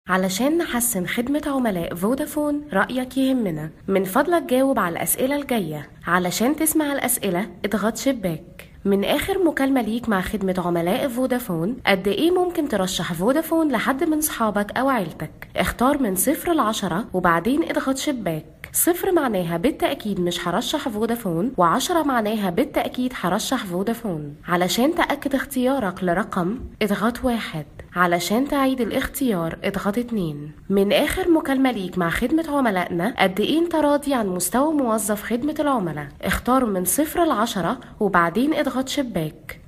علشان نحسن خدمة عملاء فودافون رأيك يهمنا من فضلك جاوب على الأسئلة الجاية علشان تسمع الأسئلة اضغط شباك من آخر مكالمة ليك مع خدمة عملاء فودافون قد إيه ممكن ترشح فودافون لحد من صحابك أو عيلتك اختار من صفر لعشرة وبعدين اضغط شباك صفر معناها بالتأكيد مش هرشح فودافون وعشرة معناها بالتأكيد هرشح فودافون علشان تأكد اختيارك لرقم اضغط واحد علشان تعيد الاختيار اضغط اتنين من آخر مكالمة ليك مع خدمة عملائنا قد إيه أنت راضي عن مستوى موظف خدمة العملاء اختار من صفر لعشرة وبعدين اضغط شباك